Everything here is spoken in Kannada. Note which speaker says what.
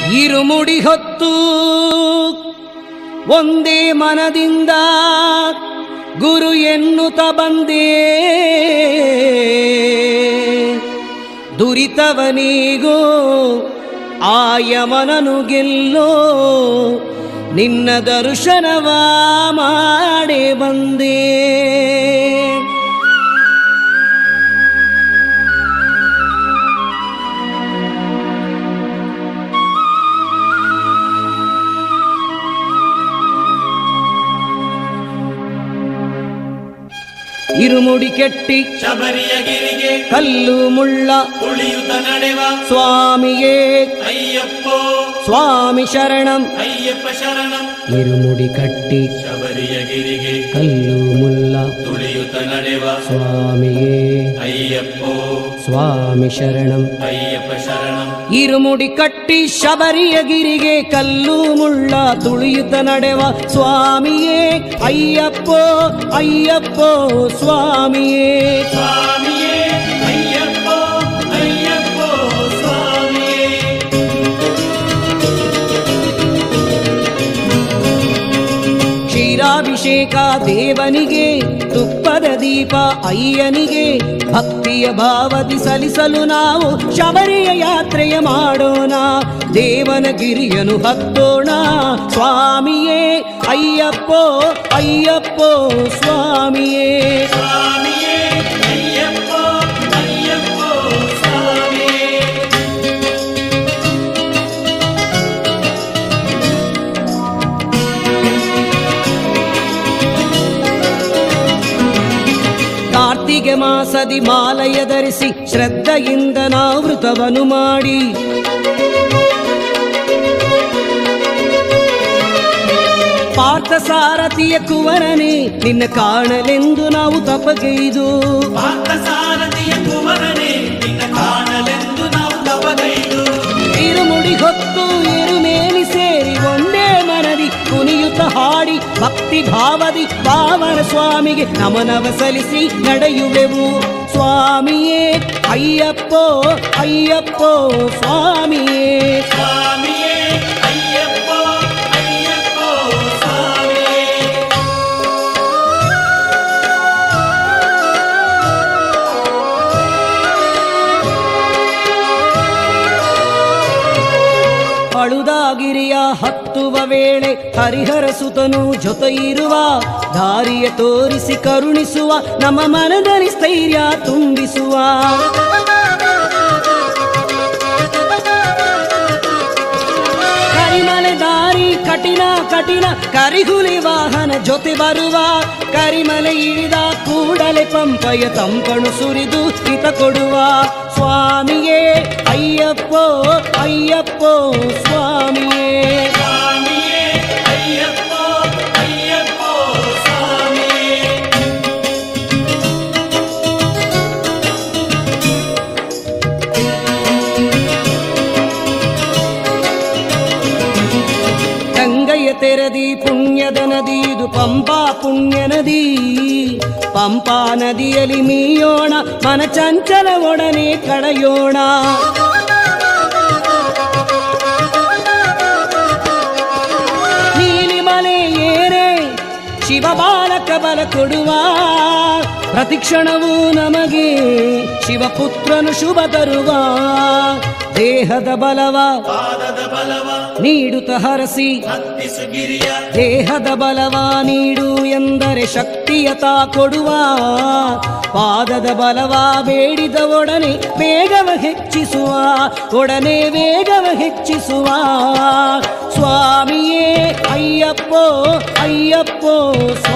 Speaker 1: ಇರುಮುಡಿ ಹೊತ್ತು ಒಂದೇ ಮನದಿಂದ ಗುರು ಎನ್ನುತ್ತ ಬಂದೇ ದುರಿತವನಿಗೂ ಆಯಮನನು ಗೆಲ್ಲೋ ನಿನ್ನ ದರ್ಶನವ ಮಾಡೇ ಬಂದೇ ಇರುಮುಡಿ ಕೆಟ್ಟಿ
Speaker 2: ಶಬರಿಯ ಗಿರಿಗೆ
Speaker 1: ಕಲ್ಲು ಮುಳ್ಳ
Speaker 2: ತುಳಿಯುತ್ತ ನಡೆವ
Speaker 1: ಸ್ವಾಮಿಯೇ
Speaker 2: ಅಯ್ಯಪ್ಪೋ
Speaker 1: ಸ್ವಾಮಿ ಶರಣಂ
Speaker 2: ಅಯ್ಯಪ್ಪ ಶರಣಂ
Speaker 1: ಇರುಮುಡಿ ಕಟ್ಟಿ
Speaker 2: ಶಬರಿಯ ಗಿರಿಗೆ
Speaker 1: ಕಲ್ಲು ಮುಲ್ಲ
Speaker 2: ತುಳಿಯುತ್ತ ನಡೆವ
Speaker 1: ಸ್ವಾಮಿಯೇ
Speaker 2: ಅಯ್ಯಪ್ಪೋ
Speaker 1: ಸ್ವಾಮಿ ಶರಣಂ
Speaker 2: ಅಯ್ಯಪ್ಪ ಶರಣಂ
Speaker 1: ಇರುಮುಡಿ ಕಟ್ಟಿ ಶಬರಿಯ ಗಿರಿಗೆ ಕಲ್ಲು ಮುಳ್ಳ ತುಳಿಯುತ್ತ ನಡೆವ ಸ್ವಾಮಿಯೇ ಅಯ್ಯಪ್ಪೋ ಅಯ್ಯಪ್ಪೋ ಸ್ವಾಮಿಯೇ
Speaker 2: ಸ್ವಾಮಿಯೇ ಅಯ್ಯಪ್ಪೋ ಅಯ್ಯಪ್ಪೋ ಸ್ವಾಮಿಯೇ
Speaker 1: ಕ್ಷೀರಾಭಿಷೇಕ ದೇವನಿಗೆ ತುಪ್ಪದ ದೀಪ ಅಯ್ಯನಿಗೆ ಭಕ್ತಿಯ ಭಾವತಿ ಸಲ್ಲಿಸಲು ನಾವು ಶಬರಿಯ ಯಾತ್ರೆಯ ಮಾಡೋಣ ದೇವನ ಗಿರಿಯನು ಹತ್ತೋಣ ಸ್ವಾಮಿಯೇ ಅಯ್ಯಪ್ಪೋ ಅಯ್ಯಪ್ಪೋ ಸ್ವಾಮಿಯೇ
Speaker 2: ಸ್ವಾಮಿಯೇ ಅಯ್ಯಪ್ಪೋ ಅಯ್ಯಪ್ಪೋ ಸ್ವಾಮಿಯೇ
Speaker 1: ಕಾರ್ತಿಗೆ ಮಾಸದಿ ಮಾಲಯ ಧರಿಸಿ ಶ್ರದ್ಧೆಯಿಂದ ನಾವೃತವನು ಮಾಡಿ ಪಾರ್ಥ ಸಾರಥಿಯ ಕುವರನೇ ನಿನ್ನ ಕಾಣಲೆಂದು ನಾವು ತಪಗೈದು
Speaker 2: ಪಾರ್ಥ ಸಾರಥಿಯ ಕುವರನೇ ನಿನ್ನ ಕಾಣಲೆಂದು ನಾವು ತಪಗೈದು
Speaker 1: ಇರುಮುಡಿ ಹೊತ್ತು ಇರುಮೇಲಿ ಸೇರಿ ಒಂದೇ ಮನದಿ ಕುಣಿಯುತ್ತ ಹಾಡಿ ಭಕ್ತಿ ಭಾವದಿ ಪಾವನ ಸ್ವಾಮಿಗೆ ನಮನವ ಸಲ್ಲಿಸಿ ನಡೆಯುವೆವು ಸ್ವಾಮಿಯೇ ಅಯ್ಯಪ್ಪೋ ಅಯ್ಯಪ್ಪೋ ಸ್ವಾಮಿಯೇ
Speaker 2: ಸ್ವಾಮಿಯೇ ಅಯ್ಯಪ್ಪೋ ಅಯ್ಯಪ್ಪೋ ಸ್ವಾಮಿಯೇ
Speaker 1: ಅಳುದಾಗಿರಿಯ ಹತ್ತುವ ವೇಳೆ ಹರಿಹರ ಸುತನು ಜೊತೆ ಇರುವ ದಾರಿಯ ತೋರಿಸಿ ಕರುಣಿಸುವ ನಮ್ಮ ಮನದಲ್ಲಿ ಸ್ಥೈರ್ಯ ತುಂಬಿಸುವ ಕರಿಮಲೆ ದಾರಿ ಕಠಿಣ ಕಠಿಣ ಕರಿಹುಲಿ ವಾಹನ ಜೊತೆ ಬರುವ ಕರಿಮಲೆ ಇಳಿದ ಕೂಡಲೇ ಪಂಪಯ ತಂಪಣು ಸುರಿದು ಹಿತ ಕೊಡುವ ಸ್ವಾಮಿಯೇ ಅಯ್ಯಪ್ಪೋ ಅಯ್ಯಪ್ಪೋ ಸ್ವಾಮಿಯೇ
Speaker 2: ಸ್ವಾಮಿಯೇ ಅಯ್ಯಪ್ಪೋ ಅಯ್ಯಪ್ಪೋ ಸ್ವಾಮಿಯೇ
Speaker 1: ಗಂಗೆಯ ತೆರದಿ ಪುಣ್ಯದ ನದಿ ಇದು ಪಂಪಾ ಪುಣ್ಯ ನದಿ ಪಂಪಾ ನದಿಯಲ್ಲಿ ಮೀಯೋಣ ಮನ ಚಂಚಲ ಒಡನೆ ಕಳೆಯೋಣ ನೀಲಿಮಲೆ ಏರೆ ಶಿವ ಬಾಲಕ ಬಲ ಕೊಡುವ ಪ್ರತಿಕ್ಷಣವೂ ನಮಗೆ ಶಿವಪುತ್ರನು ಶುಭ ತರುವ ದೇಹದ ಬಲವ
Speaker 2: ಪಾದದ ಬಲವ
Speaker 1: ನೀಡುತ್ತ ಹರಸಿ
Speaker 2: ಹತ್ತಿಸು ಗಿರಿಯ
Speaker 1: ದೇಹದ ಬಲವ ನೀಡು ಎಂದರೆ ಶಕ್ತಿಯ ತಾ ಕೊಡುವ ಪಾದದ ಬಲವ ಬೇಡಿದ ಒಡನೆ ವೇಗವ ಹೆಚ್ಚಿಸುವ ಒಡನೆ ವೇಗವ ಹೆಚ್ಚಿಸುವ ಸ್ವಾಮಿಯೇ ಅಯ್ಯಪ್ಪೋ ಅಯ್ಯಪ್ಪೋ